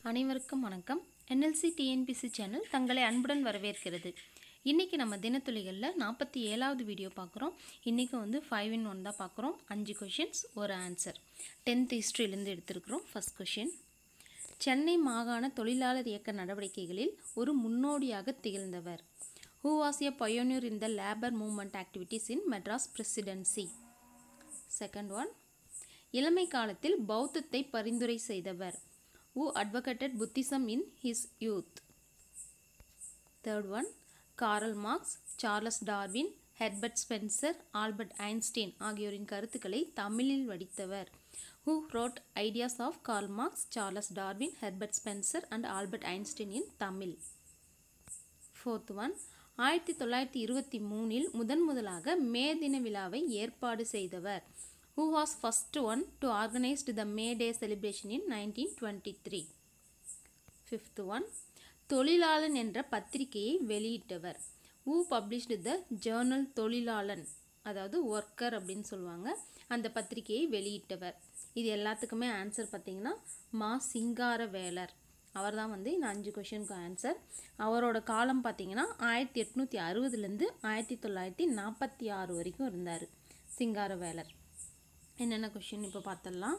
அனைவருக்கும் வணக்கம் NLC TNPSC channel தங்களை அன்புடன் வரவேற்கிறது இன்றைக்கி நம்ம தினத்துளிகளில் நாற்பத்தி ஏழாவது வீடியோ பார்க்குறோம் இன்றைக்கி வந்து ஃபைவ் இன் ஒன் தான் பார்க்குறோம் அஞ்சு கொஷின்ஸ் ஒரு ஆன்சர் டென்த் ஹிஸ்ட்ரியிலேருந்து எடுத்திருக்கிறோம் ஃபஸ்ட் கொஷின் சென்னை மாகாண தொழிலாளர் இயக்க நடவடிக்கைகளில் ஒரு முன்னோடியாக திகழ்ந்தவர் who was a pioneer in the labour movement activities in Madras presidency second one இளமை காலத்தில் பௌத்தத்தை பரிந்துரை செய்தவர் who advocated Buddhism in his youth. Third one, Karl Marx Charles Darwin Herbert Spencer Albert Einstein ஆகியோரின் கருத்துக்களை தமிழில் வடித்தவர் who wrote ideas of Karl Marx, Charles Darwin, Herbert Spencer and Albert Einstein in Tamil fourth one ஆயிரத்தி தொள்ளாயிரத்தி இருபத்தி மூணில் முதன் முதலாக மே தின விழாவை ஏற்பாடு செய்தவர் who was first one to organize the May Day celebration in 1923. Fifth one, தொழிலாளன் என்ற பத்திரிகையை வெளியிட்டவர் who published the journal தொழிலாளன் அதாவது ஒர்க்கர் அப்படின்னு சொல்லுவாங்க அந்த பத்திரிகையை வெளியிட்டவர் இது எல்லாத்துக்குமே ஆன்சர் பார்த்தீங்கன்னா மா சிங்கார வேலர் அவர் தான் வந்து இந்த அஞ்சு கொஷனுக்கு ஆன்சர் அவரோட காலம் பார்த்தீங்கன்னா ஆயிரத்தி எட்நூற்றி அறுபதுலேருந்து ஆயிரத்தி தொள்ளாயிரத்தி நாற்பத்தி ஆறு வரைக்கும் இருந்தார் சிங்கார வேலர் என்னென்ன கொஷின் இப்போ பார்த்துடலாம்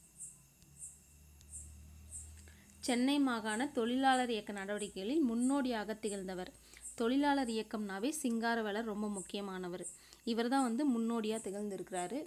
சென்னை மாகாண தொழிலாளர் இயக்க நடவடிக்கைகளில் முன்னோடியாக திகழ்ந்தவர் தொழிலாளர் இயக்கம்னாவே சிங்காரவேலர் ரொம்ப முக்கியமானவர் இவர் தான் வந்து முன்னோடியாக திகழ்ந்திருக்கிறாரு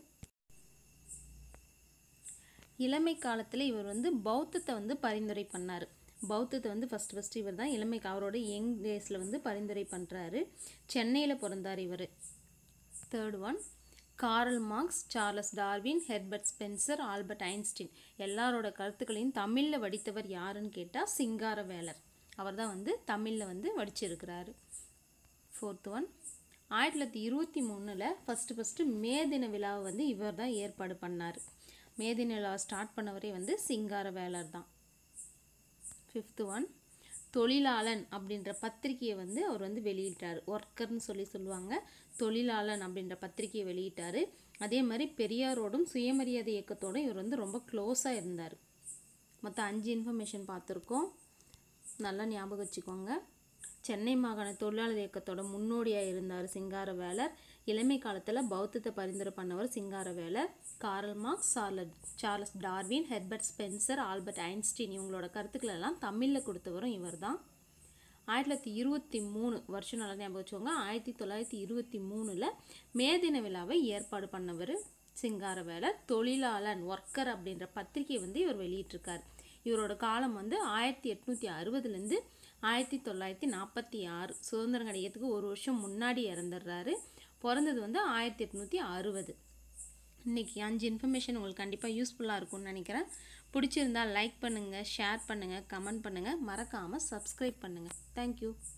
இளமை காலத்தில் இவர் வந்து பௌத்தத்தை வந்து பரிந்துரை பண்ணார் பௌத்தத்தை வந்து ஃபஸ்ட் ஃபஸ்ட்டு இவர் தான் இளமை அவரோட யங் டேஸில் வந்து பரிந்துரை பண்ணுறாரு சென்னையில் பிறந்தார் இவர் third one Karl Marx Charles Darwin Herbert Spencer Albert Einstein எல்லாரோட கருத்துக்களையும் தமிழில் வடித்தவர் யாருன்னு கேட்டால் சிங்காரவேலர் அவர் தான் வந்து தமிழில் வந்து வடிச்சிருக்கிறாரு ஃபோர்த் ஒன் ஆயிரத்தி தொள்ளாயிரத்தி இருபத்தி மூணில் ஃபஸ்ட்டு ஃபஸ்ட்டு மே தின விழாவை வந்து இவர் தான் ஏற்பாடு பண்ணார் மே தின விழாவை ஸ்டார்ட் பண்ணவரே வந்து சிங்காரவேலர் தான் ஃபிஃப்த்து ஒன் தொழிலாளன் அப்படின்ற பத்திரிகையை வந்து அவர் வந்து வெளியிட்டார் ஒர்க்கர்னு சொல்லி சொல்லுவாங்க தொழிலாளன் அப்படின்ற பத்திரிகையை வெளியிட்டார் அதே மாதிரி பெரியாரோடும் சுயமரியாதை இயக்கத்தோடும் இவர் வந்து ரொம்ப க்ளோஸாக இருந்தார் மொத்தம் அஞ்சு இன்ஃபர்மேஷன் பார்த்துருக்கோம் நல்லா ஞாபகம் வச்சுக்கோங்க சென்னை மாகாண தொழிலாளர் இயக்கத்தோட முன்னோடியாக இருந்தார் சிங்காரவேலர் இளமை காலத்தில் பௌத்தத்தை பரிந்துரை பண்ணவர் சிங்காரவேலர் காரல் மார்க்ஸ் சார்லட் Charles Darwin Herbert Spencer Albert Einstein இவங்களோட கருத்துக்கள் எல்லாம் தமிழில் கொடுத்தவரும் இவர் தான் ஆயிரத்தி தொள்ளாயிரத்தி இருபத்தி மூணு வருஷம் நல்லா ஞாபகம் வச்சுக்கோங்க ஆயிரத்தி தொள்ளாயிரத்தி இருபத்தி மூணில் மே தின விழாவை ஏற்பாடு பண்ணவர் சிங்காரவேலர் தொழிலாளன் ஒர்க்கர் அப்படின்ற பத்திரிகையை வந்து இவர் வெளியிட்டிருக்கார் இவரோட காலம் வந்து ஆயிரத்தி எட்நூற்றி அறுபதுலேருந்து ஆயிரத்தி தொள்ளாயிரத்தி நாற்பத்தி ஆறு சுதந்திரம் கிடைக்கிறதுக்கு ஒரு வருஷம் முன்னாடி இறந்துடுறாரு பிறந்தது வந்து ஆயிரத்தி எட்நூற்றி அறுபது இன்றைக்கி அஞ்சு இன்ஃபர்மேஷன் உங்களுக்கு கண்டிப்பாக யூஸ்ஃபுல்லாக இருக்கும்னு நினைக்கிறேன் பிடிச்சிருந்தா லைக் பண்ணுங்கள் ஷேர் பண்ணுங்கள் கமெண்ட் பண்ணுங்கள் மறக்காமல் சப்ஸ்கிரைப் பண்ணுங்கள் தேங்க்யூ